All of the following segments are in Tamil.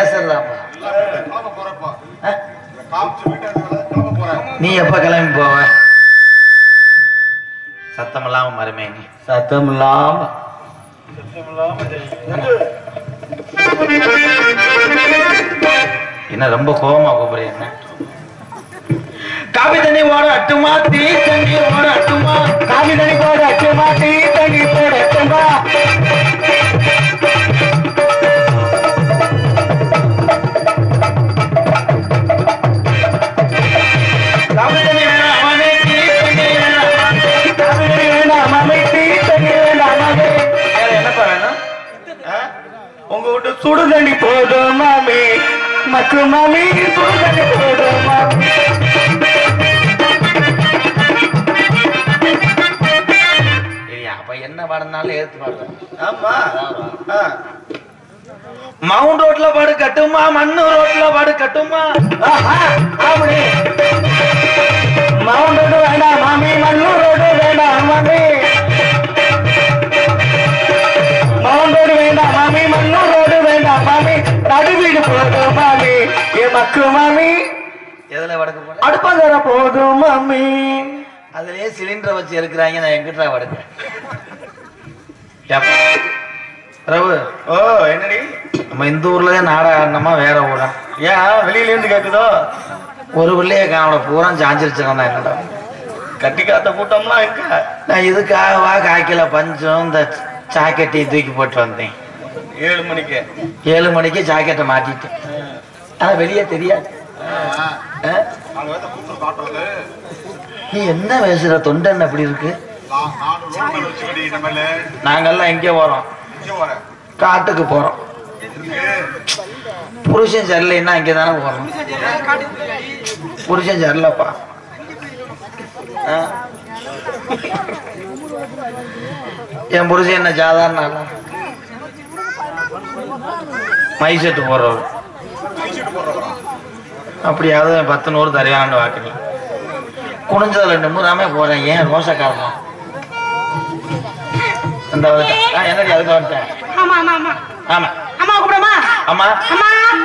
பேசுறதாப்பா கிளம்ப போறப்பா ஆ? காமிச்சு வீட்டாங்க கிளம்ப போறேன் நீ எப்ப கிளம்பி போவ சத்தம் இல்லாம மருமே நீ சத்தம் இல்லாம என்ன ரொம்ப கோவமா கூப்பிடுறீங்க என்ன காபி தண்ணி ஓட அட்டுமா தீ தண்ணி ஓட அட்டுமா காபி தண்ணி போட அட்டுமா தீ தண்ணி போட அட்டுமா காபி தண்ணி வேணாம் மாமே தீ தண்ணி வேணாம் மாமே. காபி தண்ணி வேணாம் மாமே தீ தண்ணி வேணாம் மாமே வேற என்னப்பா வேணும் ஆ? உங்க வீட்டு சுடு தண்ணி போதும் மாமி மக்கு மாமி சுடு தண்ணி போதும் மாமி சரி அப்ப என்ன பாடுனாலும் ஏத்து பாடுறேன் ஆமா ஆ. மவுண்ட் ரோட்ல பாடு கட்டுமா மண்ணு ரோட்ல பாடு கட்டுமா ஆஹா, அப்படி மவுண்ட் ரோடு வேண்டாம் மாமி மண்ணூர் ரோடு வேண்டாம் மாமி மவுண்ட் ரோடு வேண்டாம் மாமி மண்ணூர் ரோடு வேண்டாம் மாமி நடுவீடு போதும் மாமி ஏ மக்கு மாமி எதுல வடக்கு போட அடுப்பங்கர போதும் மாமி அதுலயே சிலிண்டரை வச்சு இருக்கிறாங்க நான் எங்கிட்டா வடக்கு ஏப்பா, பிரபு ஓ என்னடி நம்ம இந்த ஊர்ல தான் நாடகம் ஆடணுமா வேற ஊரா ஏன் வெளியில இருந்து கேக்குதோ ஒரு பிள்ளைய காணோட பூரா சாஞ்சிருச்சுக்கா என்னடா கட்டி காத்த கூட்டம்லாம் எங்க நான் இதுக்காகவா காய்க்கல பஞ்சம் இந்த ஜாக்கெட்டையும் தூக்கி போட்டு வந்தேன் ஏழு மணிக்கு ஏழு மணிக்கு ஜாக்கெட்டை மாட்டிட்டேன் ஆனா வெளியே தெரியாது ஆ? நாங்க வந்து கூப்பிட்டு காட்டுறது நீ என்ன பேசுற தொண்டன் அப்படி இருக்கு நான் நானு ரோட் மேல வச்சுக்கிட்டு இனிமேல நாங்கெல்லாம் எங்கே போறோம் இங்கே வரேன் காட்டுக்கு போறோம் இருக்கு புருஷன் சரியில்லைன்னா இங்கே தானே போறோம் புருஷன் சரியில்லப்பா ஆ? என் புருஷன் என்ன சாதாரண ஆளா? மை செட்டு போடுறவர் கைச்சிட்டு போடுறவரா அப்படியாவது என் பத்து நூறு தருவான்னு வாக்குறேன் குனிஞ்சதுல நிம்மதாமே போறேன் ஏன் ரோசக்காரன் அந்த வந்துட்டேன். ஆ, என்னடி அதுக்கு வந்துட்டேன் ஆமா ஆமா ஆமா ஆமா அம்மா கூப்பிடமா ஆமா அம்மா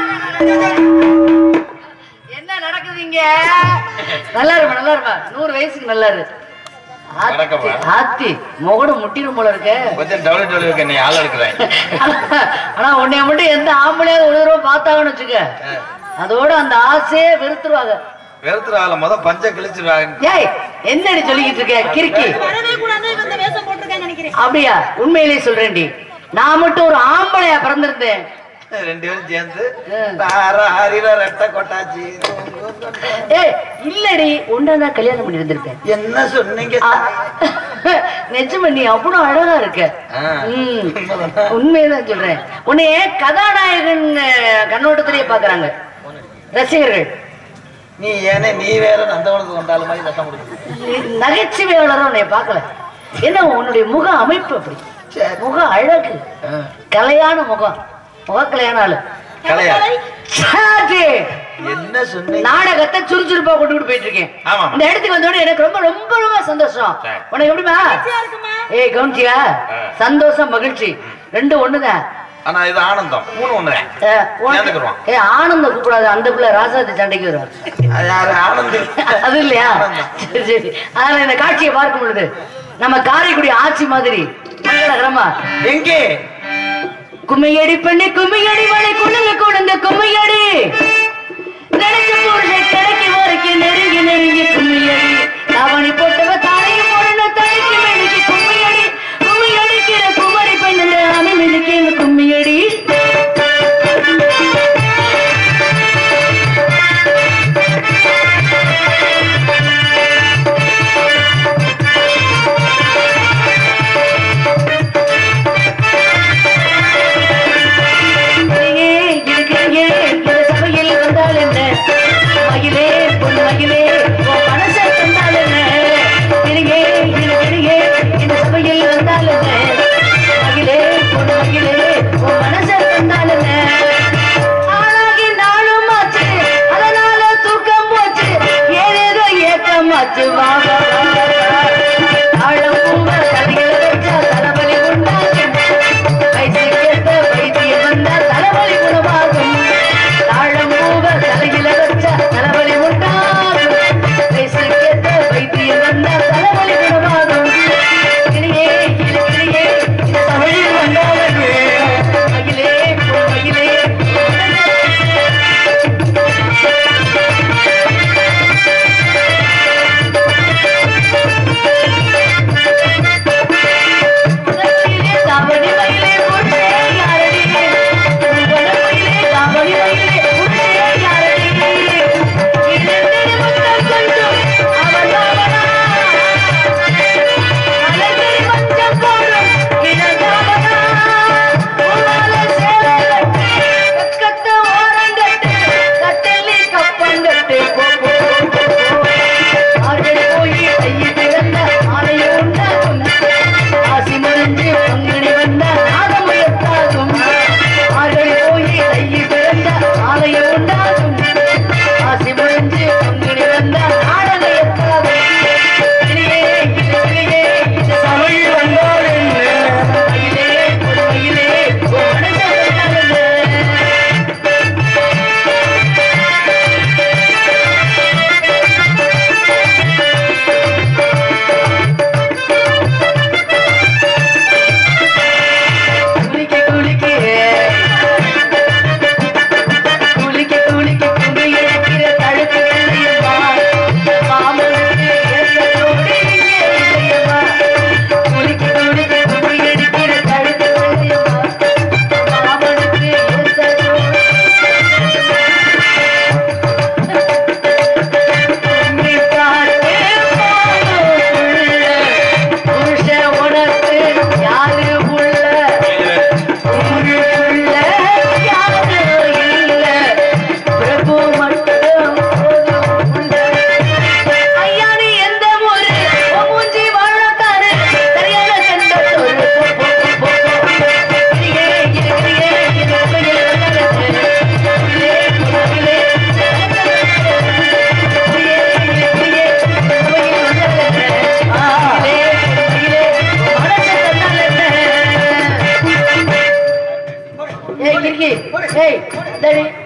என்ன நடக்குது இங்க நல்லா இருப்பா நல்லா இருப்பா நூறு வயசுக்கு நல்லா இரு ஆத்தி, வணக்கம்மா. ஆத்தி முகடு முட்டிரும் போல இருக்கு கொஞ்சம் டவுலி டவுலி என்னை ஆள் எடுக்கிறேன் ஆனா உன்னைய மட்டும் எந்த ஆம்பளையாவது ஒரு தடவை பார்த்தாங்கன்னு வச்சுக்க அதோட அந்த ஆசையே வெறுத்துருவாங்க வெறுத்துற ஆளை முத பஞ்ச கிழிச்சிருவாங்க ஏய் என்னடி சொல்லிக்கிட்டு இருக்க கிறுக்கி வரவே கூடாது இவன் இந்த வேஷம் போட்டிருக்கேன்னு நினைக்கிறேன் அப்படியா உண்மையிலேயே சொல்றேன்டி நான் மட்டும் ஒரு ஆம்பளையா பிறந்திருந்தேன் ரெண்டு பேரும் சேர்ந்து ம். தார ஹரிர ரெட்ட கொட்டாச்சி ஏய் இல்லடி ஒன்னா கல்யாணம் பண்ணி இருந்திருப்பேன் என்ன சொன்னீங்க நிஜமா நீ அவ்வளவு அழகா இருக்க ஆ. ம். உண்மையதான் சொல்றேன் உன்னைய கதாநாயகன் அஹ், கண்ணோட்டத்திலேயே பாக்குறாங்க ரசிகர்கள் நீ ஏனே நீ வேற நந்தவனத்துக்கு வந்தாலும் மாதிரி சத்தம் கொடுக்கு நீ நகைச்சுவையாளரும் உன்னைய பார்க்கல என்ன உன்னுடைய முக அமைப்பு அப்படி சரி. முக அழகு கலையான முகம் முக கலையான ஆளு கலையா சாச்சி. என்ன சொன்னீங்க நாடகத்தை சுறுசுறுப்பா கொண்டு போயிட்டு இருக்கேன் ஆமாம். இந்த இடத்துக்கு வந்தோடனே எனக்கு ரொம்ப ரொம்ப ரொம்ப சந்தோஷம் சரி. உனக்கு எப்படிமா இருக்குமா ஏய் கவுன்சியா ஆ. சந்தோஷம் மகிழ்ச்சி ரெண்டும் ஒண்ணுதான் ஆனா இது ஆனந்தம் மூணு ஒண்ணுதான் ஏ, உனக்கு- சேர்ந்துக்கிருவோம். ஏய் ஆனந்தம் கூப்பிடாது அந்த பிள்ளை ராசாத்தி சண்டைக்கு வரும் அது யாரு ஆனந்தம் அது இல்லையா ஆனந்தம். சரி சரி அதனால இந்த காட்சியை பார்க்கும் பொழுது நம்ம காரைக்குடி ஆட்சி மாதிரி மங்களகரமா எங்கே கும்மையடி பண்ணி கும்மையடி மலை குழுங்க கொடுங்க கும்மையடி நினைச்ச புருஷன் கிடைக்கு வரைக்கும் நெருங்கி நெருங்கி கும்மியடி தாவணி போட்டவ தாரைக்கு போடணும் தலைக்கு மெழுகி கும்மியடி கும்மியடிக்கிற குமரி பெண்ணுல அணி மிதிக்கிற கும்மியடி அடியே, இதுக்கு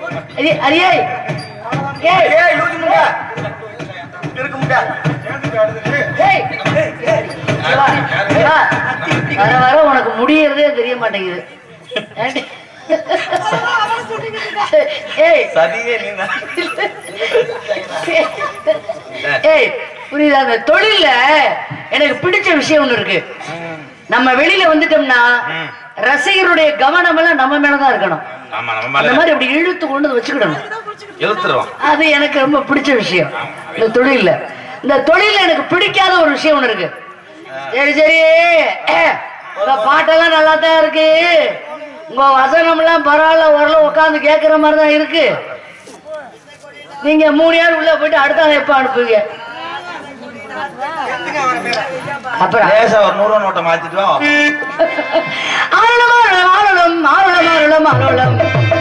அடி அடியே ஏய் ஏய் லூசு முண்டா இருக்கு முண்டா ஏய் வா, வா. வர வர உனக்கு முடியறதே தெரிய மாட்டேங்குது ஏண்டி? ஏய் சதியே நீ ஏய் புரியுதா அந்த தொழில்ல எனக்கு பிடிச்ச விஷயம் ஒண்ணு இருக்கு நம்ம வெளியில வந்துட்டோம்னா ரசிகருடைய கவனம் எல்லாம் நம்ம மேலதான் இருக்கணும் ஆமா நம்ம அந்த மேல மாதிரி அப்படி இழுத்து கொண்டு வந்து வச்சுக்கிடணும் இழுத்துருவோம் அது எனக்கு ரொம்ப பிடிச்ச விஷயம் இந்த தொழில்ல இந்த தொழில்ல எனக்கு பிடிக்காத ஒரு விஷயம் ஒண்ணு இருக்கு சரி சரி உங்க பாட்டெல்லாம் நல்லா தான் இருக்கு உங்க வசனம் எல்லாம் பரவாயில்ல ஓரளவு உட்காந்து கேட்கிற மாதிரி தான் இருக்கு நீங்க மூணு யார் உள்ள போயிட்டு அடுத்த ஆள் எப்ப அனுப்புவீங்க அப்புறம் லேசா ஒரு நூறு ரூபா நோட்டை மாத்திட்டு வா ஆளும் ஆளும் ஆளும் ஆளும் ஆளும்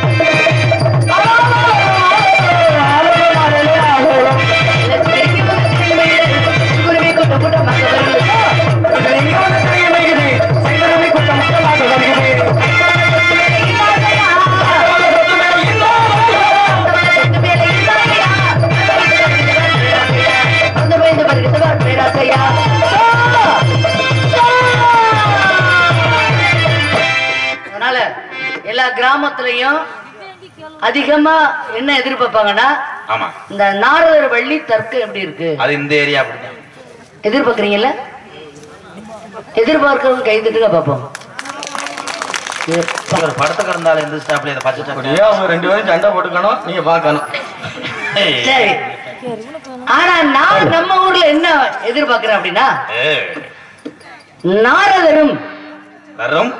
அதனால எல்லா கிராமத்துலயும் அதிகமா என்ன எதிர்பார்ப்பாங்கன்னா ஆமா இந்த நாரதர் வள்ளி தர்க்கம் எப்படி இருக்கு அது இந்த ஏரியா அப்படிதான் எதிர்பார்க்கறீங்கல்ல எதிர்பார்க்கறவங்க கை தட்டுங்க பார்ப்போம் ஒரு படத்துக்கு இருந்தாலும் இந்த ஸ்டாப்ல இதை பச்சை அப்படியே அவங்க ரெண்டு பேரும் சண்டை போட்டுக்கணும் நீங்க பார்க்கணும் ஏய். சரி ஆனா நான் நம்ம ஊர்ல என்ன எதிர்பார்க்கிறேன் அப்படின்னா ஏய். நாரதரும் வரும்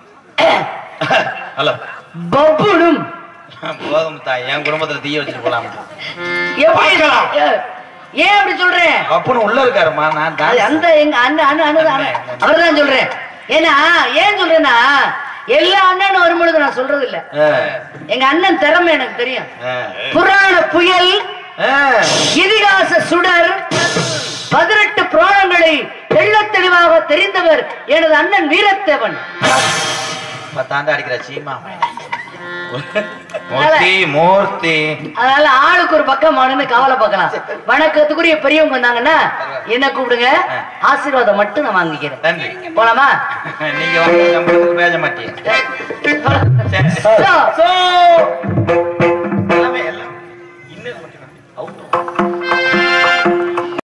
ஹலோ பப்புனும் போதும் தாய் என் குடும்பத்துல தீய வச்சுட்டு போலாம் எப்படி ஏ- ஏன் அப்படி சொல்றேன் கப்புன்னு உள்ள இருக்காருமா நான் அது தான் அந்த எங்க அண்ணன் அண்ணன் அண்ணன் அவர் தான் சொல்றேன் ஏன்னா ஏன் சொல்றேன்னா எல்லா அண்ணனும் வரும்பொழுது நான் சொல்றது இல்ல எங்க அண்ணன் திறமை எனக்கு தெரியும் புராண புயல் இதிகாச சுடர் பதினெட்டு புராணங்களை தெள்ளத் தெளிவாக தெரிந்தவர் எனது அண்ணன் வீரத்தேவன் பத்தாண்டு அடிக்கிற சீமா மூர்த்தி மூர்த்தி அதனால ஆளுக்கு ஒரு பக்கம் மனு கவலை பார்க்கலாம் வணக்கத்துக்குரிய பெரியவங்க வந்தாங்கன்னா என்ன கூப்பிடுங்க ஆசீர்வாதம் மட்டும் நான் வாங்கிக்கிறேன் நன்றி போலாமா நீங்க வந்து நம்மளுக்கு பேச மாட்டீங்க சரி, சரி. சோ, எல்லாமே எல்லாம் இன்னும் மட்டும் அவுட்